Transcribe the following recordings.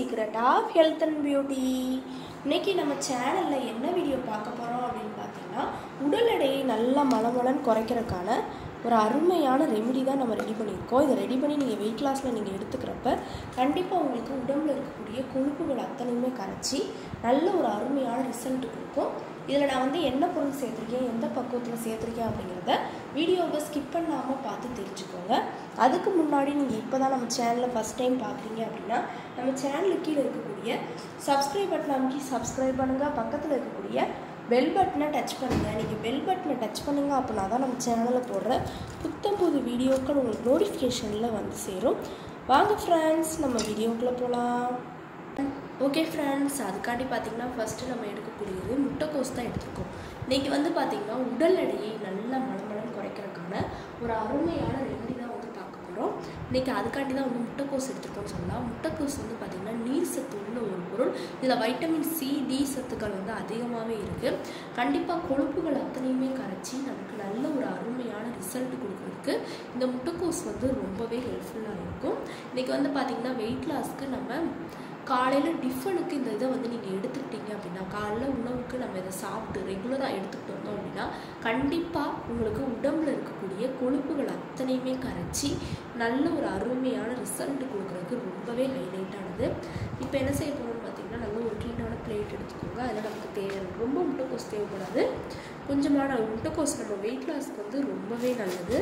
secret of health and beauty இன்னைக்கு நம்ம சேனலில் என்ன வீடியோ பார்க்க போகிறோம் அப்படின்னு பார்த்தீங்கன்னா உடல் எடையை நல்லா மலமலன்னு குறைக்கிறதுக்கான ஒரு அருமையான ரெமெடி தான் நம்ம ரெடி பண்ணியிருக்கோம் இதை ரெடி பண்ணி நீங்கள் வெயிட் லாஸில் நீங்கள் எடுத்துக்கிறப்ப கண்டிப்பாக உங்களுக்கு உடம்புல இருக்கக்கூடிய கொழுப்புகள் அத்தனையுமே கரைச்சி நல்ல ஒரு அருமையான ரிசல்ட் கொடுக்கும் இதில் நான் வந்து என்ன பொருள் சேர்த்துருக்கேன் எந்த பக்குவத்தில் சேர்த்துருக்கேன் அப்படிங்கிறத வீடியோவை ஸ்கிப் பண்ணாமல் பார்த்து தெரிஞ்சுக்கோங்க அதுக்கு முன்னாடி நீங்கள் இப்போ தான் நம்ம சேனலை ஃபஸ்ட் டைம் பார்க்குறீங்க அப்படின்னா நம்ம சேனலுக்கு கீழே இருக்கக்கூடிய சப்ஸ்கிரைப் பட்டன் அமைக்கி சப்ஸ்கிரைப் பண்ணுங்கள் பக்கத்தில் இருக்கக்கூடிய பெல் பட்டனை டச் பண்ணுங்கள் நீங்கள் பெல் பட்டனை டச் பண்ணுங்கள் அப்படின்னா தான் நம்ம சேனலில் போடுற புத்தம் புது வீடியோக்கள் உங்களுக்கு நோட்டிஃபிகேஷனில் வந்து சேரும் வாங்க ஃப்ரெண்ட்ஸ் நம்ம வீடியோக்குள்ளே போகலாம் ஓகே ஃப்ரெண்ட்ஸ் அதுக்காண்டி பார்த்தீங்கன்னா ஃபஸ்ட்டு நம்ம எடுக்கக்கூடியது முட்டைக்கோஸ் தான் எடுத்துருக்கோம் இன்றைக்கி வந்து பார்த்திங்கன்னா உடல் எடையை நல்லா மலமலம் குறைக்கிறதுக்கான ஒரு அருமையான ரெமெடி தான் வந்து பார்க்க போகிறோம் இன்றைக்கி அதுக்காண்டி தான் வந்து முட்டைக்கோஸ் எடுத்துருக்கோம்னு சொல்லலாம் முட்டைக்கோஸ் வந்து பார்த்திங்கன்னா நீர் சத்து உள்ள ஒரு பொருள் இதில் வைட்டமின் சி டி சத்துக்கள் வந்து அதிகமாகவே இருக்குது கண்டிப்பாக கொழுப்புகள் அத்தனையுமே கரைச்சி நமக்கு நல்ல ஒரு அருமையான ரிசல்ட் கொடுக்குறதுக்கு இந்த முட்டைக்கோஸ் வந்து ரொம்பவே ஹெல்ப்ஃபுல்லாக இருக்கும் இன்றைக்கி வந்து பார்த்திங்கன்னா வெயிட் லாஸ்க்கு நம்ம காலையில் டிஃபனுக்கு இந்த இதை வந்து நீங்கள் எடுத்துக்கிட்டீங்க அப்படின்னா காலைல உணவுக்கு நம்ம இதை சாப்பிட்டு ரெகுலராக எடுத்துக்கிட்டு வந்தோம் அப்படின்னா கண்டிப்பாக உங்களுக்கு உடம்புல இருக்கக்கூடிய கொழுப்புகள் அத்தனையுமே கரைச்சி நல்ல ஒரு அருமையான ரிசல்ட் கொடுக்குறதுக்கு ரொம்பவே ஹைலைட்டானது இப்போ என்ன செய்ய போகிறோம்னு பார்த்தீங்கன்னா நல்ல ஒரு க்ளீனான பிளேட் எடுத்துக்கோங்க அதில் நமக்கு தேவையான ரொம்ப முட்டைக்கோஸ் தேவைப்படாது கொஞ்சமான முட்டைக்கோஸ் நம்ம வெயிட் லாஸ்க்கு வந்து ரொம்பவே நல்லது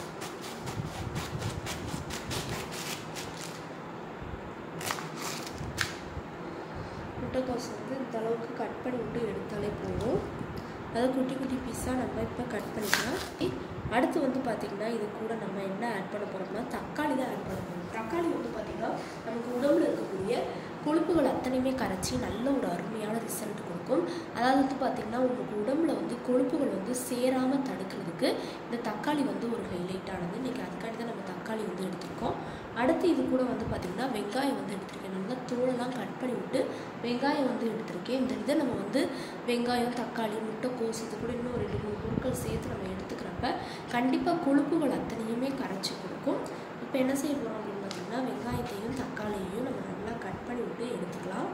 முட்டைக்கோஸ் வந்து இந்த அளவுக்கு கட் பண்ணி விட்டு எடுத்தாலே போதும் அதை குட்டி குட்டி பீஸாக நம்ம இப்போ கட் பண்ணிக்கலாம் அடுத்து வந்து பார்த்திங்கன்னா இது கூட நம்ம என்ன ஆட் பண்ண போகிறோம்னா தக்காளி தான் ஆட் பண்ண போகிறோம் தக்காளி வந்து பார்த்திங்கன்னா நமக்கு உடம்புல இருக்கக்கூடிய கொழுப்புகள் அத்தனையுமே கரைச்சி நல்ல ஒரு அருமையான ரிசல்ட் கொடுக்கும் அதாவது வந்து பார்த்திங்கன்னா உங்களுக்கு உடம்புல வந்து கொழுப்புகள் வந்து சேராமல் தடுக்கிறதுக்கு இந்த தக்காளி வந்து ஒரு ஹைலைட்டானது இன்றைக்கி அதுக்காண்டி தான் நம்ம தக்காளி வந்து எடுத்திருக்கோம் அடுத்து இது கூட வந்து பார்த்திங்கன்னா வெங்காயம் வந்து எடுத்திருக்கேன் நல்லா தோலெல்லாம் கட் பண்ணி விட்டு வெங்காயம் வந்து எடுத்திருக்கேன் இந்த இதை நம்ம வந்து வெங்காயம் தக்காளி முட்டைக்கோஸ் இது கூட இன்னும் ரெண்டு மூணு பொருட்கள் சேர்த்து நம்ம எடுத்துக்கிறப்ப கண்டிப்பாக கொழுப்புகள் அத்தனையுமே கரைச்சி கொடுக்கும் இப்போ என்ன செய்ய போகிறோம் அப்படின்னு பார்த்தீங்கன்னா வெங்காயத்தையும் தக்காளியையும் நம்ம நல்லா கட் பண்ணி விட்டு எடுத்துக்கலாம்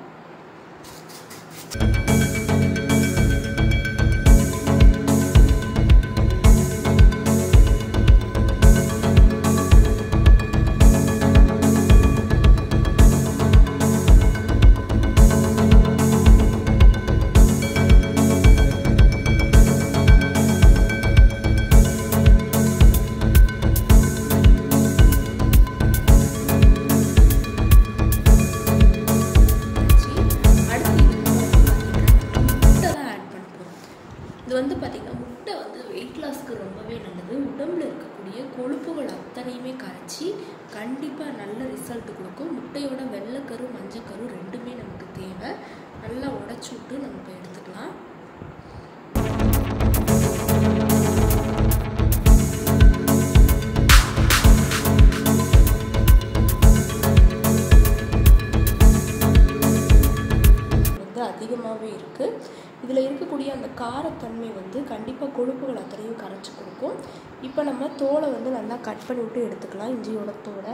இது வந்து பார்த்திங்கன்னா முட்டை வந்து வெயிட் லாஸ்க்கு ரொம்பவே நல்லது உடம்புல இருக்கக்கூடிய கொழுப்புகள் அத்தனையுமே கரைச்சி கண்டிப்பாக நல்ல ரிசல்ட் கொடுக்கும் முட்டையோட வெள்ளைக்கரு மஞ்சக்கரு ரெண்டுமே நமக்கு தேவை நல்லா உடச்சி விட்டு நம்ம இப்போ எடுத்துக்கலாம் வந்து அதிகமாகவே இருக்குது இதில் இருக்கக்கூடிய அந்த காரத்தன்மை வந்து கண்டிப்பாக கொழுப்புகள் அத்தனையும் கரைச்சி கொடுக்கும் இப்போ நம்ம தோலை வந்து நல்லா கட் பண்ணி விட்டு எடுத்துக்கலாம் இஞ்சியோட தோலை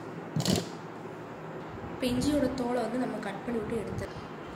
இப்போ இஞ்சியோட தோலை வந்து நம்ம கட் பண்ணி விட்டு எடுத்து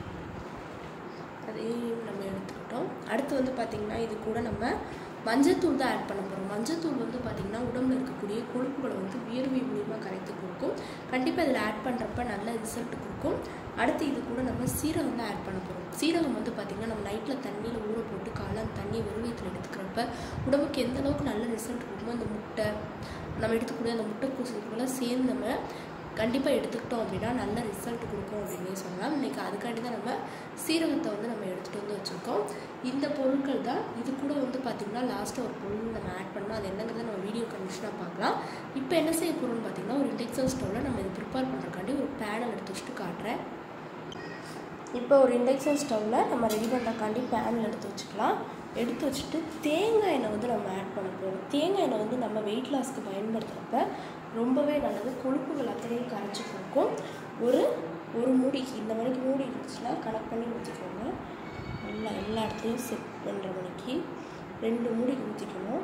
அதையும் நம்ம எடுத்துக்கிட்டோம் அடுத்து வந்து பார்த்திங்கன்னா இது கூட நம்ம மஞ்சத்தூள் தான் ஆட் பண்ண போகிறோம் மஞ்சத்தூள் வந்து பார்த்திங்கன்னா உடம்புல இருக்கக்கூடிய கொழுப்புகளை வந்து வியர்வை மூலியமாக கரைத்து கொடுக்கும் கண்டிப்பாக இதில் ஆட் பண்ணுறப்ப நல்ல ரிசல்ட் கொடுக்கும் அடுத்து இது கூட நம்ம சீரகம் தான் ஆட் பண்ண போகிறோம் சீரகம் வந்து பார்த்திங்கன்னா நம்ம நைட்டில் தண்ணியில் ஊற போட்டு காலை அந்த தண்ணியை வெறுவயத்தில் எடுத்துக்கிறப்ப உடம்புக்கு எந்த அளவுக்கு நல்ல ரிசல்ட் கொடுக்குமோ அந்த முட்டை நம்ம எடுத்துக்கூடிய அந்த முட்டை பூசணிக்கெல்லாம் சேர்ந்து நம்ம கண்டிப்பாக எடுத்துக்கிட்டோம் அப்படின்னா நல்ல ரிசல்ட் கொடுக்கும் அப்படின்னே சொல்லலாம் இன்றைக்கி அதுக்காண்டி தான் நம்ம சீரகத்தை வந்து நம்ம எடுத்துகிட்டு வந்து வச்சுருக்கோம் இந்த பொருட்கள் தான் இது கூட வந்து பார்த்திங்கன்னா லாஸ்ட்டாக ஒரு பொருள் நம்ம ஆட் பண்ணோம் அது என்னங்கிறத நம்ம வீடியோ கண்டிஷனாக பார்க்கலாம் இப்போ என்ன செய்ய போகிறோம்னு பார்த்திங்கன்னா ஒரு இண்டக்ஷன் ஸ்டவ்வில் நம்ம இது ப்ரிப்பேர் பண்ணுறக்காண்டி ஒரு பேனல் எடுத்து வச்சுட்டு காட்டுறேன் இப்போ ஒரு இண்டக்ஷன் ஸ்டவ்வில் நம்ம ரெடி பண்ணுறக்காண்டி பேனில் எடுத்து வச்சுக்கலாம் எடுத்து வச்சுட்டு தேங்காய் எண்ணெய் வந்து நம்ம ஆட் பண்ண போகிறோம் தேங்காய் எண்ணெய் வந்து நம்ம வெயிட் லாஸ்க்கு பயன்படுத்துகிறப்ப ரொம்பவே நல்லது கொழுப்புகள் அத்தனையும் கரைச்சி கொடுக்கும் ஒரு ஒரு மூடி இந்த மணிக்கு மூடி இருந்துச்சுன்னா கனெக்ட் பண்ணி ஊற்றிக்கோங்க நல்லா எல்லா இடத்துலையும் செட் பண்ணுற மணிக்கு ரெண்டு மூடி ஊற்றிக்கணும்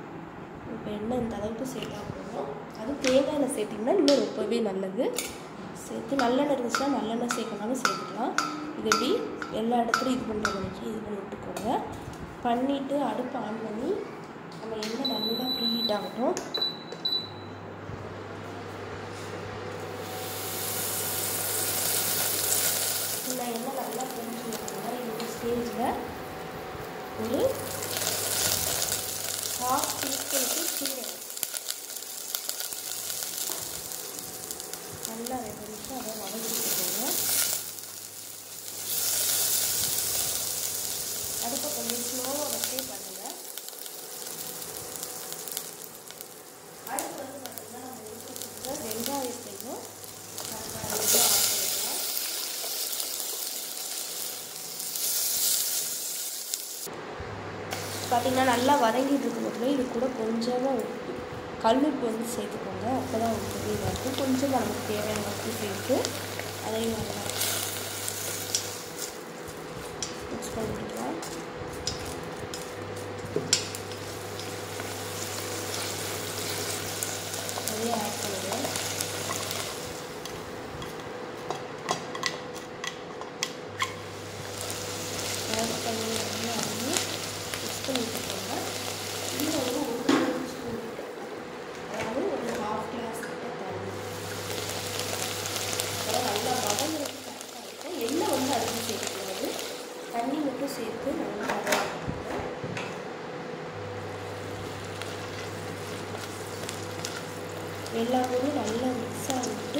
இப்போ எண்ணெய் இந்த அளவுக்கு சேர்த்தா போதும் அது தேங்காய் எண்ணெய் சேர்த்திங்கன்னா இன்னும் ரொம்பவே நல்லது சேர்த்து நல்லெண்ணெய் இருந்துச்சுன்னா நல்லெண்ணெய் சேர்க்கணும்னாலும் சேர்த்துக்கலாம் இது எப்படி எல்லா இடத்துலையும் இது பண்ணுற மணிக்கு இது பண்ணி விட்டுக்கோங்க பண்ணிவிட்டு அடுப்பு ஆன் பண்ணி நம்ம எண்ணெய் நல்லா ப்ரீ ஹீட் ஆகட்டும் இந்த எண்ணெய் நல்லா பொரிஞ்சு மாதிரி இந்த ஸ்டேஜில் ஒரு ஹாஃப் டீஸ்பூனுக்கு சீரகம் நல்லா ரெண்டு நிமிஷம் அதை வதக்கிட்டுக்கோங்க அடுப்பை கொஞ்சம் ஸ்லோவாக வச்சே பண்ணுங்கள் அடுப்பு வந்து பார்த்தீங்கன்னா நம்ம எடுத்து வச்சுருக்க வெங்காயத்தையும் தக்காளியும் ஆட் பண்ணிக்கலாம் பார்த்தீங்கன்னா நல்லா வதங்கிட்டு இருக்கும்போது இது கூட கொஞ்சமாக உப்பு கல்லுப்பு வந்து சேர்த்துக்கோங்க அப்போ தான் உங்களுக்கு இதாக இருக்கும் கொஞ்சமாக நமக்கு தேவையான உப்பு சேர்த்து அதையும் நல்லா மிக்ஸ் பண்ணிக்கலாம் அதையும் ஆட் பண்ணிடுவேன் ஆட் பண்ணி நல்லா வந்து மிக்ஸ் பண்ணி வச்சுக்கோங்க இன்னும் வந்து ஒரு டேபிள் ஸ்பூன் அதாவது ஒரு ஹாஃப் கிளாஸ் கிட்ட தண்ணி அப்புறம் நல்லா வதங்குறது கரெக்டாக இருக்கும் எண்ணெய் வந்து அதிகம் சேர்க்கக்கூடாது தண்ணி மட்டும் சேர்த்து நல்லா வதக்கிக்கோங்க எல்லா பொருளும் நல்லா மிக்ஸ் ஆகிட்டு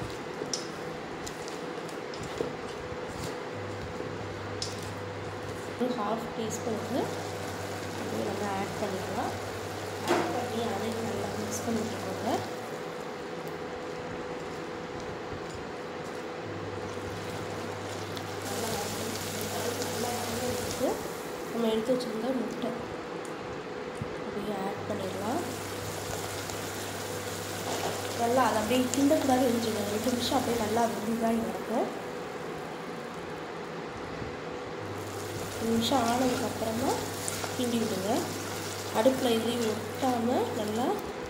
ஒரு ஹாஃப் டீஸ்பூனுக்கு அப்படியே நம்ம ஆட் பண்ணிக்கலாம் ஆட் பண்ணி அதையும் நல்லா மிக்ஸ் பண்ணிட்டுக்கோங்க நல்லா வதங்கி- நல்லா வதங்கிட்டு நம்ம எடுத்து வச்சுருந்த முட்டை அப்படியே ஆட் பண்ணிடலாம் நல்லா அதை அப்படியே கிண்டக்கூடாது இருந்துச்சுங்க ரெண்டு நிமிஷம் அப்படியே நல்லா வெந்தாகி வரட்டும் ஒரு நிமிஷம் ஆனதுக்கப்புறமா கிண்டி விடுங்க அடுப்பில் இதுலேயும் ஒட்டாமல் நல்லா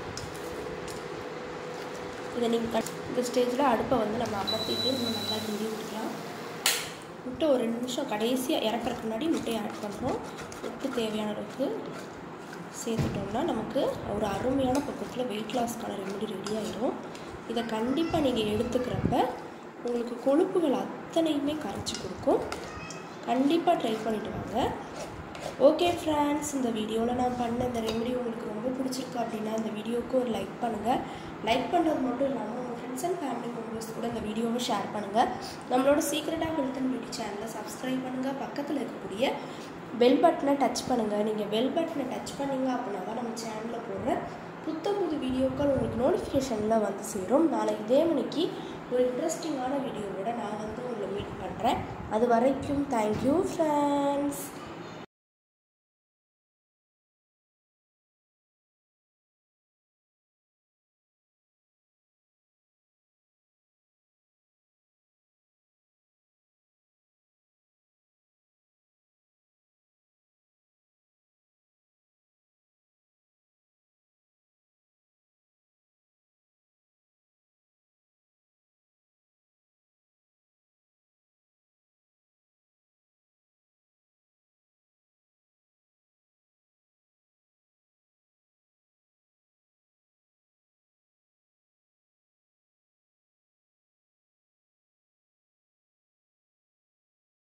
இதை நீங்கள் இந்த ஸ்டேஜில் அடுப்பை வந்து நம்ம அமர்த்திட்டு நம்ம நல்லா கிண்டி விட்டுக்கலாம் முட்டை ஒரு ரெண்டு நிமிஷம் கடைசியாக இறக்குறதுக்கு முன்னாடி முட்டையை ஆட் பண்ணுறோம் உப்பு தேவையான அளவுக்கு சேர்த்துட்டோம்னா நமக்கு ஒரு அருமையான பக்கத்தில் வெயிட் லாஸ்க்கான ரெமெடி ரெடி ஆயிரும் இதை கண்டிப்பாக நீங்கள் எடுத்துக்கிறப்ப உங்களுக்கு கொழுப்புகள் அத்தனையுமே கரைச்சி கொடுக்கும் கண்டிப்பாக ட்ரை பண்ணிட்டு வாங்க ஓகே ஃப்ரெண்ட்ஸ் இந்த வீடியோவில் நான் பண்ண இந்த ரெமெடி உங்களுக்கு ரொம்ப பிடிச்சிருக்கு அப்படின்னா இந்த வீடியோவுக்கு ஒரு லைக் பண்ணுங்கள் லைக் பண்ணுறது மட்டும் இல்லாமல் உங்கள் ஃப்ரெண்ட்ஸ் அண்ட் ஃபேமிலி மெம்பர்ஸ் கூட இந்த வீடியோவை ஷேர் பண்ணுங்கள் நம்மளோட சீக்ரெட்டாக ஹெல்த் அண்ட் பியூட்டி சேனலை சப்ஸ்கிரைப் பண்ணுங்கள் பக்கத்தில் இருக்கக்கூடிய பெல் பட்டனை டச் பண்ணுங்கள் நீங்கள் பெல் பட்டனை டச் பண்ணீங்க அப்படின்னா தான் நம்ம சேனலில் போடுற புத்த புது வீடியோக்கள் உங்களுக்கு நோட்டிஃபிகேஷனில் வந்து சேரும் நாளை இதே மணிக்கு ஒரு இன்ட்ரெஸ்டிங்கான வீடியோவோட நான் வந்து உங்களை மீட் பண்ணுறேன் அது வரைக்கும் தேங்க்யூ ஃப்ரெண்ட்ஸ்